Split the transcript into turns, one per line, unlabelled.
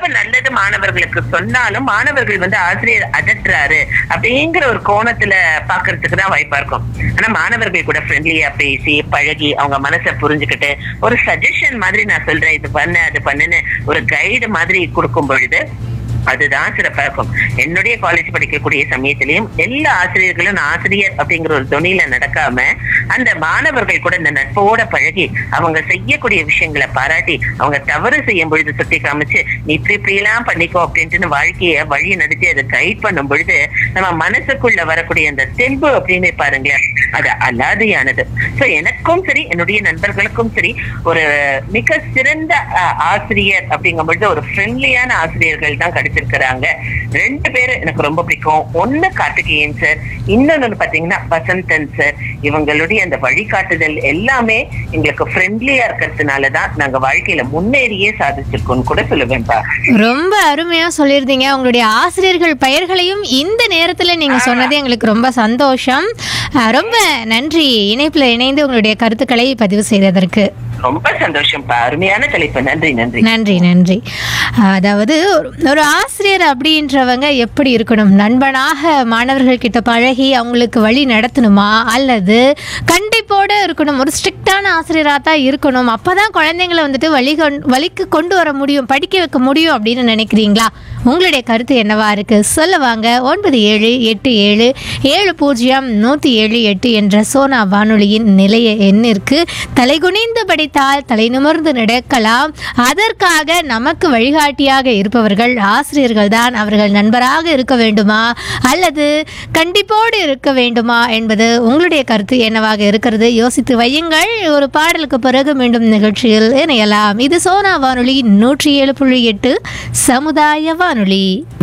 நல்லது மாணவர்களுக்கு சொன்னாலும் மாணவர்கள் வந்து ஆசிரியர் அதட்டுறாரு அப்படிங்கிற ஒரு கோணத்துல பாக்குறதுக்கு தான் வாய்ப்பா இருக்கும் ஆனா மாணவர்கள் கூட ஃப்ரெண்ட்லியா பேசி பழகி அவங்க மனசை புரிஞ்சுக்கிட்டு ஒரு சஜஷன் மாதிரி நான் சொல்றேன் இது பண்ணு அது பண்ணுன்னு ஒரு கைடு மாதிரி கொடுக்கும் பொழுது அதுதான் சிறப்பா இருக்கும் என்னுடைய காலேஜ் படிக்கக்கூடிய சமயத்திலையும் எல்லா ஆசிரியர்களும் நான் ஆசிரியர் அப்படிங்கிற ஒரு துணியில நடக்காம அந்த மாணவர்கள் கூட இந்த நட்போட பழகி அவங்க செய்யக்கூடிய விஷயங்களை பாராட்டி அவங்க தவறு செய்யும் பொழுது சுட்டி காமிச்சு நீ இப்படி இப்படி எல்லாம் பண்ணிக்கோ அப்படின்ட்டு வாழ்க்கைய வழி நடத்தி அதை கைட் பண்ணும் பொழுது நம்ம மனசுக்குள்ள வரக்கூடிய அந்த தெம்பு அப்படின்னு பாருங்களேன் அது அலாதியானது சோ எனக்கும் சரி என்னுடைய நண்பர்களுக்கும் சரி ஒரு மிக சிறந்த அஹ், ஆசிரியர் அப்படிங்கும் பொழுது ஒரு ஃப்ரெண்ட்லியான ஆசிரியர்கள் தான் கிடைச்சிருக்கிறாங்க ரெண்டு பேரு எனக்கு ரொம்ப பிடிக்கும் ஒண்ணு கார்த்திகேயன் சார் இன்னொன்னு பாத்தீங்கன்னா வசந்தன் சார் இவங்களுடைய அந்த வழிகாட்டுதல் எல்லாமே எங்களுக்கு ஃப்ரெண்ட்லியா இருக்கிறதுனாலதான் நாங்க வாழ்க்கையில முன்னேறியே சாதிச்சிருக்கோம்னு கூட சொல்லுவேன்ப்பா
ரொம்ப அருமையா சொல்லியிருந்தீங்க உங்களுடைய ஆசிரியர்கள் பெயர்களையும் இந்த நேரத்துல நீங்க சொன்னது எங்களுக்கு ரொம்ப சந்தோஷம் அஹ், ரொம்ப நன்றி இணைப்புல இணைந்து உங்களுடைய கருத்துக்களை பதிவு செய்ததற்கு
ரொம்ப சந்தோஷம்ப்பா அருமையான தலைப்பு நன்றி நன்றி
நன்றி நன்றி அதாவது ஒரு- ஒரு ஆசிரியர் அப்படின்றவங்க எப்படி இருக்கணும் நண்பனாக மாணவர்கள் கிட்ட பழகி அவங்களுக்கு வழி நடத்தணுமா அல்லது கண்டிப்போட இருக்கணும் ஒரு ஸ்ட்ரிக்டான ஆசிரியராக தான் இருக்கணும் அப்பதான் குழந்தைங்களை வந்துட்டு வழி கொண்- வழிக்கு கொண்டு வர முடியும் படிக்க வைக்க முடியும் அப்படின்னு நினைக்கிறீங்களா உங்களுடைய கருத்து என்னவா இருக்கு சொல்ல வாங்க ஒன்பது ஏழு எட்டு ஏழு ஏழு பூஜ்ஜியம் நூற்றி ஏழு எட்டு என்ற சோனா வானொலியின் நிலைய எண்ணிற்கு தலைகுனிந்து படித்தால் தலை நிமிர்ந்து நடக்கலாம் அதற்காக நமக்கு வழிகாட்டியாக இருப்பவர்கள் ஆசிரியர்கள் தான் அவர்கள் நண்பராக இருக்க வேண்டுமா அல்லது கண்டிப்போடு இருக்க வேண்டுமா என்பது உங்களுடைய கருத்து என்னவாக இருக்கிறது யோசித்து வையுங்கள் ஒரு பாடலுக்கு பிறகு மீண்டும் நிகழ்ச்சியில் இணையலாம் இது சோனா வானொலி நூற்றி ஏழு புள்ளி எட்டு சமுதாய வானொலி